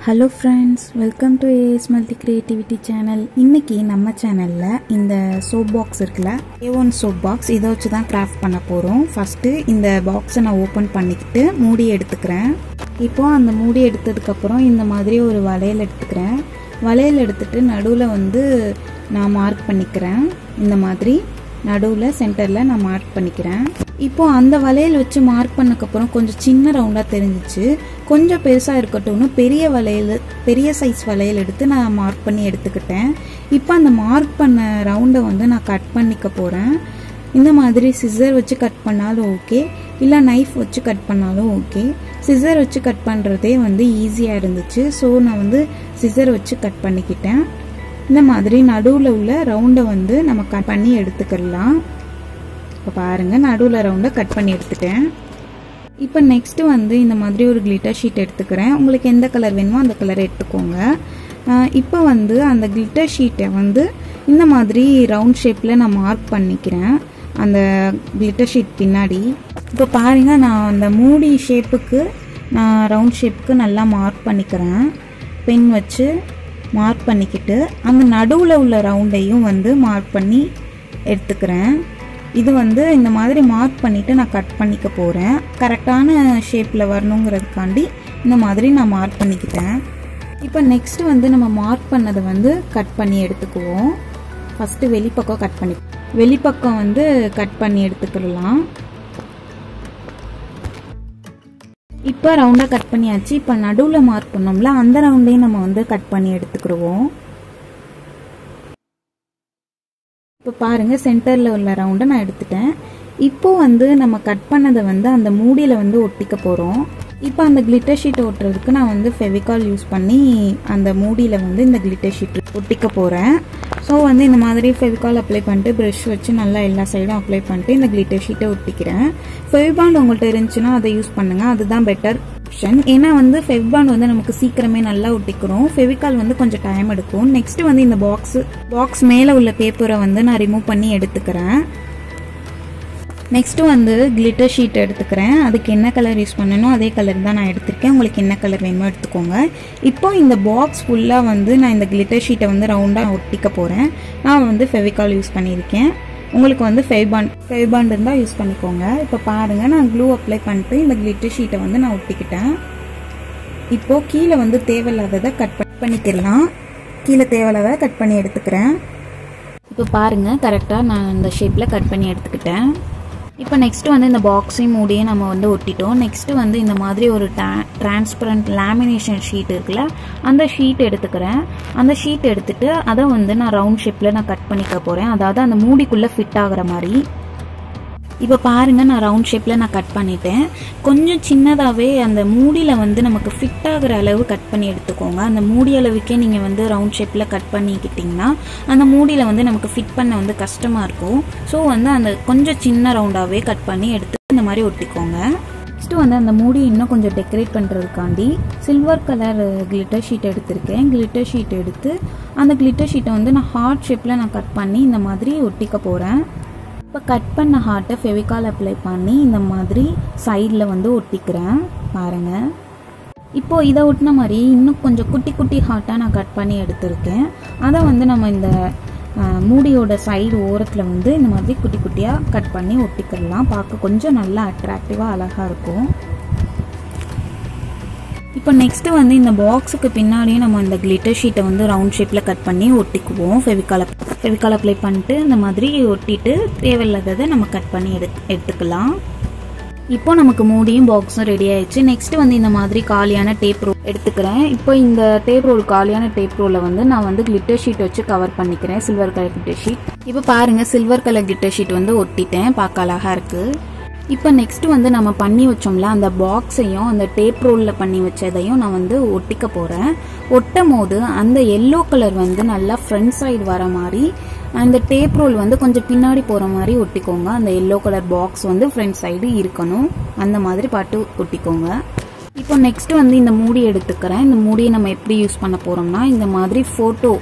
hello friends welcome to AS multi creativity channel இன்னைக்கு நம்ம சேனலில் இந்த சோப் பாக்ஸ் இருக்குல்ல ஏ ஒன் சோப் பாக்ஸ் இதை வச்சு தான் கிராஃப்ட் பண்ண போகிறோம் ஃபஸ்ட்டு இந்த பாக்ஸை நான் ஓப்பன் பண்ணிக்கிட்டு மூடி எடுத்துக்கிறேன் இப்போ அந்த மூடி எடுத்ததுக்கப்புறம் இந்த மாதிரி ஒரு வளையல் எடுத்துக்கிறேன் வளையல் எடுத்துட்டு நடுவில் வந்து நான் மார்க் பண்ணிக்கிறேன் இந்த மாதிரி நடுவில் சென்டரில் நான் மார்க் பண்ணிக்கிறேன் இப்போ அந்த வளையல் வச்சு மார்க் பண்ணக்கப்புறம் கொஞ்சம் சின்ன ரவுண்டாக தெரிஞ்சிச்சு கொஞ்சம் பெருசாக இருக்கட்டும்னு பெரிய வளையல் பெரிய சைஸ் வளையல் எடுத்து நான் மார்க் பண்ணி எடுத்துக்கிட்டேன் இப்போ அந்த மார்க் பண்ண ரவுண்டை வந்து நான் கட் பண்ணிக்க போகிறேன் இந்த மாதிரி சிசர் வச்சு கட் பண்ணாலும் ஓகே இல்லை நைஃப் வச்சு கட் பண்ணாலும் ஓகே சிசர் வச்சு கட் பண்ணுறதே வந்து ஈஸியாக இருந்துச்சு ஸோ நான் வந்து சிசர் வச்சு கட் பண்ணிக்கிட்டேன் இந்த மாதிரி நடுவில் உள்ள ரவுண்டை வந்து நம்ம கட் பண்ணி எடுத்துக்கிடலாம் இப்போ பாருங்கள் நடுவில் ரவுண்டை கட் பண்ணி எடுத்துட்டேன் இப்போ நெக்ஸ்ட்டு வந்து இந்த மாதிரி ஒரு கிளிட்டர் ஷீட் எடுத்துக்கிறேன் உங்களுக்கு எந்த கலர் வேணுமோ அந்த கலர் எடுத்துக்கோங்க இப்போ வந்து அந்த கிளிட்டர் ஷீட்டை வந்து இந்த மாதிரி ரவுண்ட் ஷேப்பில் நான் மார்க் பண்ணிக்கிறேன் அந்த கிளிட்டர் ஷீட் பின்னாடி இப்போ பாருங்கள் நான் அந்த மூடி ஷேப்புக்கு நான் ரவுண்ட் ஷேப்புக்கு நல்லா மார்க் பண்ணிக்கிறேன் பென் வச்சு மார்க் பண்ணிக்கிட்டு அந்த நடுவில் உள்ள ரவுண்டையும் வந்து மார்க் பண்ணி எடுத்துக்கிறேன் இது வந்து இந்த மாதிரி மார்க் பண்ணிவிட்டு நான் கட் பண்ணிக்க போகிறேன் கரெக்டான ஷேப்பில் வரணுங்கிறதுக்காண்டி இந்த மாதிரி நான் மார்க் பண்ணிக்கிட்டேன் இப்போ நெக்ஸ்ட்டு வந்து நம்ம மார்க் பண்ணதை வந்து கட் பண்ணி எடுத்துக்குவோம் ஃபஸ்ட்டு வெளிப்பக்கம் கட் பண்ணி வெளிப்பக்கம் வந்து கட் பண்ணி எடுத்துக்கிடலாம் இப்போ ரவுண்டாக கட் பண்ணியாச்சு இப்போ நடுவில் மார்க் பண்ணோம்ல அந்த ரவுண்டையும் நம்ம வந்து கட் பண்ணி எடுத்துக்கிடுவோம் இப்போ பாருங்கள் சென்டரில் உள்ள ரவுண்டை நான் எடுத்துட்டேன் இப்போ வந்து நம்ம கட் பண்ணதை வந்து அந்த மூடியில் வந்து ஒட்டிக்க போகிறோம் இப்போ அந்த கிளிட்டர் ஷீட் ஒட்டுறதுக்கு நான் வந்து ஃபெவிகால் யூஸ் பண்ணி அந்த மூடியில் வந்து இந்த கிளிட்டர் ஷீட் ஒட்டிக்க போகிறேன் ஸோ வந்து இந்த மாதிரி ஃபெவிகால் அப்ளை பண்ணிட்டு ப்ரஷ் வச்சு நல்லா எல்லா சைடும் அப்ளை பண்ணிட்டு இந்த கிளிட்டர் ஷீட்டை ஒட்டிக்கிறேன் ஃபெவிபாண்ட் உங்கள்கிட்ட இருந்துச்சுன்னா அதை யூஸ் பண்ணுங்கள் அதுதான் பெட்டர் ஆப்ஷன் ஏன்னா வந்து ஃபெவிபாண்ட் வந்து நமக்கு சீக்கிரமே நல்லா ஒட்டிக்கிறோம் ஃபெவிகால் வந்து கொஞ்சம் டைம் எடுக்கும் நெக்ஸ்ட் வந்து இந்த பாக்ஸ் பாக்ஸ் மேலே உள்ள பேப்பரை வந்து நான் ரிமூவ் பண்ணி எடுத்துக்கிறேன் நெக்ஸ்ட்டு வந்து கிளிட்டர் ஷீட் எடுத்துக்கிறேன் அதுக்கு என்ன கலர் யூஸ் பண்ணணும் அதே கலர் தான் நான் எடுத்திருக்கேன் உங்களுக்கு என்ன கலர் வேணுமோ எடுத்துக்கோங்க இப்போ இந்த பாக்ஸ் ஃபுல்லாக வந்து நான் இந்த கிளிட்டர் ஷீட்டை வந்து ரவுண்டாக ஒட்டிக்க போகிறேன் நான் வந்து ஃபெவிகால் யூஸ் பண்ணியிருக்கேன் உங்களுக்கு வந்து ஃபெவிபாண்ட் ஃபெவிபாண்ட் இருந்தால் யூஸ் பண்ணிக்கோங்க இப்போ பாருங்கள் நான் க்ளூ அப்ளை பண்ணிட்டு இந்த கிளிட்டர் ஷீட்டை வந்து நான் ஒட்டிக்கிட்டேன் இப்போது கீழே வந்து தேவையில்லாததை கட் பண்ணிக்கிடலாம் கீழே தேவையில்லாத கட் பண்ணி எடுத்துக்கிறேன் இப்போ பாருங்கள் கரெக்டாக நான் இந்த ஷேப்பில் கட் பண்ணி எடுத்துக்கிட்டேன் இப்போ நெக்ஸ்ட்டு வந்து இந்த பாக்ஸையும் மூடியும் நம்ம வந்து ஒட்டிட்டோம் நெக்ஸ்ட்டு வந்து இந்த மாதிரி ஒரு டிரான்ஸ்பரண்ட் லேமினேஷன் ஷீட் இருக்குல்ல அந்த ஷீட் எடுத்துக்கிறேன் அந்த ஷீட் எடுத்துட்டு அதை வந்து நான் ரவுண்ட் ஷேப்பில் நான் கட் பண்ணிக்க போகிறேன் அதாவது அந்த மூடிக்குள்ளே ஃபிட் ஆகிற மாதிரி இப்போ பாருங்கள் நான் ரவுண்ட் ஷேப்பில் நான் கட் பண்ணிட்டேன் கொஞ்சம் சின்னதாகவே அந்த மூடியில் வந்து நமக்கு ஃபிட் ஆகிற அளவு கட் பண்ணி எடுத்துக்கோங்க அந்த மூடி அளவுக்கே நீங்கள் வந்து ரவுண்ட் ஷேப்பில் கட் பண்ணிக்கிட்டிங்கன்னா அந்த மூடியில் வந்து நமக்கு ஃபிட் பண்ண வந்து கஷ்டமாக இருக்கும் ஸோ வந்து அந்த கொஞ்சம் சின்ன ரவுண்டாகவே கட் பண்ணி எடுத்து இந்த மாதிரி ஒட்டிக்கோங்க நெக்ஸ்ட்டு வந்து அந்த மூடி இன்னும் கொஞ்சம் டெக்கரேட் பண்ணுறதுக்காண்டி சில்வர் கலர் கிளிட்டர் ஷீட் எடுத்திருக்கேன் கிளிட்டர் ஷீட் எடுத்து அந்த கிளிட்டர் ஷீட்டை வந்து நான் ஹார்ட் ஷேப்பில் நான் கட் பண்ணி இந்த மாதிரி ஒட்டிக்க போகிறேன் இப்போ கட் பண்ண ஹார்ட்டை ஃபெவிகால் அப்ளை பண்ணி இந்த மாதிரி சைடில் வந்து ஒட்டிக்கிறேன் பாருங்கள் இப்போ இதை ஒட்டின மாதிரி இன்னும் கொஞ்சம் குட்டி குட்டி ஹார்ட்டாக நான் கட் பண்ணி எடுத்திருக்கேன் அதை வந்து நம்ம இந்த மூடியோட சைடு ஓரத்தில் வந்து இந்த மாதிரி குட்டி குட்டியாக கட் பண்ணி ஒட்டிக்கிடலாம் பார்க்க கொஞ்சம் நல்லா அட்ராக்டிவாக அழகாக இருக்கும் இப்போ நெக்ஸ்ட்டு வந்து இந்த பாக்ஸுக்கு பின்னாடியே நம்ம இந்த கிளிட்டர் ஷீட்டை வந்து ரவுண்ட் ஷேப்பில் கட் பண்ணி ஒட்டிக்குவோம் ஃபெவிகால் ஃபெவிகால் அப்ளை பண்ணிட்டு இந்த மாதிரி ஒட்டிட்டு தேவையில்லாததை நம்ம கட் பண்ணி எடு எடுத்துக்கலாம் இப்போ நமக்கு மூடியும் பாக்ஸும் ரெடி ஆயிடுச்சு நெக்ஸ்ட் வந்து இந்த மாதிரி காலியான டேப் ரோல் எடுத்துக்கிறேன் இப்போ இந்த டேப் ரோல் காலியான டேப் ரோலை வந்து நான் வந்து கிளிட்டர் ஷீட் வச்சு கவர் பண்ணிக்கிறேன் சில்வர் கலர் கிளிட்டர் ஷீட் இப்போ பாருங்க சில்வர் கலர் கிளிட்டர் ஷீட் வந்து ஒட்டிட்டேன் பார்க்க அழகா இருக்கு இப்போ நெக்ஸ்ட் வந்து நம்ம பண்ணி வச்சோம்ல அந்த பாக்ஸையும் அந்த டேப் ரோலில் பண்ணி வச்சதையும் நான் வந்து ஒட்டிக்க போகிறேன் ஒட்டும் போது அந்த எல்லோ கலர் வந்து நல்லா ஃப்ரண்ட் சைடு வர மாதிரி அந்த டேப் ரோல் வந்து கொஞ்சம் பின்னாடி போகிற மாதிரி ஒட்டிக்கோங்க அந்த எல்லோ கலர் பாக்ஸ் வந்து ஃப்ரண்ட் சைடு இருக்கணும் அந்த மாதிரி பாட்டு ஒட்டிக்கோங்க இப்போ நெக்ஸ்ட் வந்து இந்த மூடி எடுத்துக்கிறேன் இந்த மூடியை நம்ம எப்படி யூஸ் பண்ண போகிறோம்னா இந்த மாதிரி ஃபோட்டோ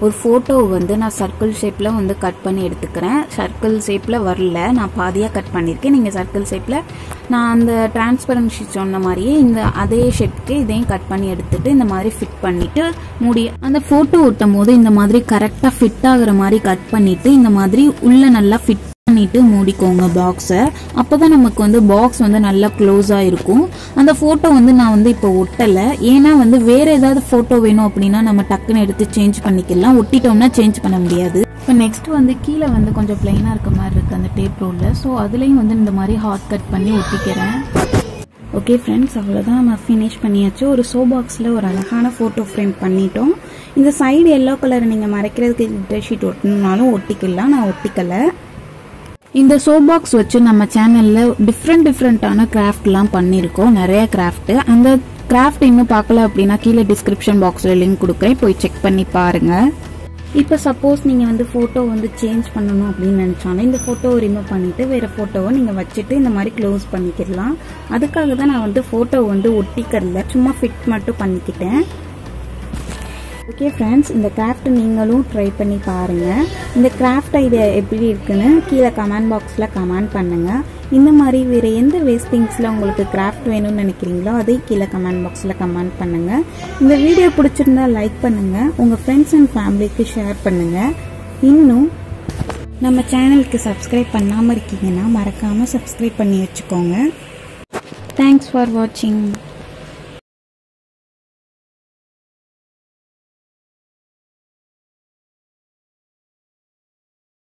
ஒரு ஃபோட்டோவை வந்து நான் சர்க்கிள் ஷேப்பில் வந்து கட் பண்ணி எடுத்துக்கிறேன் சர்க்கிள் ஷேப்பில் வரல நான் பாதியாக கட் பண்ணியிருக்கேன் நீங்கள் சர்க்கிள் ஷேப்பில் நான் அந்த டிரான்ஸ்பரன்ட் ஷீட் சொன்ன மாதிரியே இந்த அதே ஷேப்க்கு இதையும் கட் பண்ணி எடுத்துட்டு இந்த மாதிரி ஃபிட் பண்ணிட்டு மூடி அந்த ஃபோட்டோ ஒட்டும் போது இந்த மாதிரி கரெக்டாக ஃபிட் ஆகுற மாதிரி கட் பண்ணிட்டு இந்த மாதிரி உள்ள நல்லா ஃபிட் பண்ணிட்டு மூடிக்கோங்க பாக்ஸை அப்போதான் நமக்கு வந்து பாக்ஸ் வந்து நல்லா க்ளோஸாக இருக்கும் அந்த ஃபோட்டோ வந்து நான் வந்து இப்போ ஒட்டலை ஏன்னா வந்து வேற ஏதாவது ஃபோட்டோ வேணும் அப்படின்னா நம்ம டக்குன்னு எடுத்து சேஞ்ச் பண்ணிக்கலாம் ஒட்டிட்டோம்னா சேஞ்ச் பண்ண முடியாது இப்போ நெக்ஸ்ட் வந்து கீழே வந்து கொஞ்சம் பிளைனாக இருக்க மாதிரி இருக்குது அந்த டேப் ரோலில் ஸோ அதுலேயும் வந்து இந்த மாதிரி ஹாட் கட் பண்ணி ஒட்டிக்கிறேன் ஓகே ஃப்ரெண்ட்ஸ் அவ்வளோதான் நம்ம ஃபினிஷ் பண்ணியாச்சு ஒரு ஷோ பாக்ஸில் ஒரு அழகான ஃபோட்டோ ஃப்ரேம் பண்ணிட்டோம் இந்த சைடு எல்லோ கலர் நீங்கள் மறைக்கிறதுக்கு கிளிட்டர் ஷீட் ஒட்டணுனாலும் ஒட்டிக்கலாம் நான் ஒட்டிக்கலை இந்த சோ பாக்ஸ் வச்சு நம்ம சேனலில் டிஃப்ரெண்ட் டிஃப்ரெண்ட்டான கிராஃப்ட்லாம் பண்ணியிருக்கோம் நிறைய கிராஃப்ட் அந்த கிராஃப்ட் இன்னும் பார்க்கல அப்படின்னா கீழே டிஸ்கிரிப்ஷன் பாக்ஸில் லிங்க் கொடுக்குறேன் போய் செக் பண்ணி பாருங்கள் இப்போ சப்போஸ் நீங்கள் வந்து ஃபோட்டோ வந்து சேஞ்ச் பண்ணணும் அப்படின்னு நினச்சாலும் இந்த ஃபோட்டோவை ரிமூவ் பண்ணிவிட்டு வேறு ஃபோட்டோவை நீங்கள் வச்சுட்டு இந்த மாதிரி க்ளோஸ் பண்ணிக்கிடலாம் அதுக்காக தான் நான் வந்து ஃபோட்டோ வந்து ஒட்டிக்கிறல சும்மா ஃபிட் மட்டும் பண்ணிக்கிட்டேன் ஓகே ஃப்ரெண்ட்ஸ் இந்த கிராஃப்ட் நீங்களும் ட்ரை பண்ணி பாருங்கள் இந்த கிராஃப்ட் ஐடியா எப்படி இருக்குன்னு கீழே கமெண்ட் பாக்ஸில் கமெண்ட் பண்ணுங்கள் இந்த மாதிரி வேறு எந்த வேஸ்ட் திங்ஸில் உங்களுக்கு கிராஃப்ட் வேணும்னு நினைக்கிறீங்களோ அதை கீழே கமெண்ட் பாக்ஸில் கமெண்ட் பண்ணுங்கள் இந்த வீடியோ பிடிச்சிருந்தா லைக் பண்ணுங்கள் உங்கள் ஃப்ரெண்ட்ஸ் அண்ட் ஃபேமிலிக்கு ஷேர் பண்ணுங்கள் இன்னும் நம்ம சேனலுக்கு சப்ஸ்கிரைப் பண்ணாமல் இருக்கீங்கன்னா மறக்காமல் சப்ஸ்கிரைப் பண்ணி வச்சுக்கோங்க தேங்க்ஸ் ஃபார் வாட்சிங்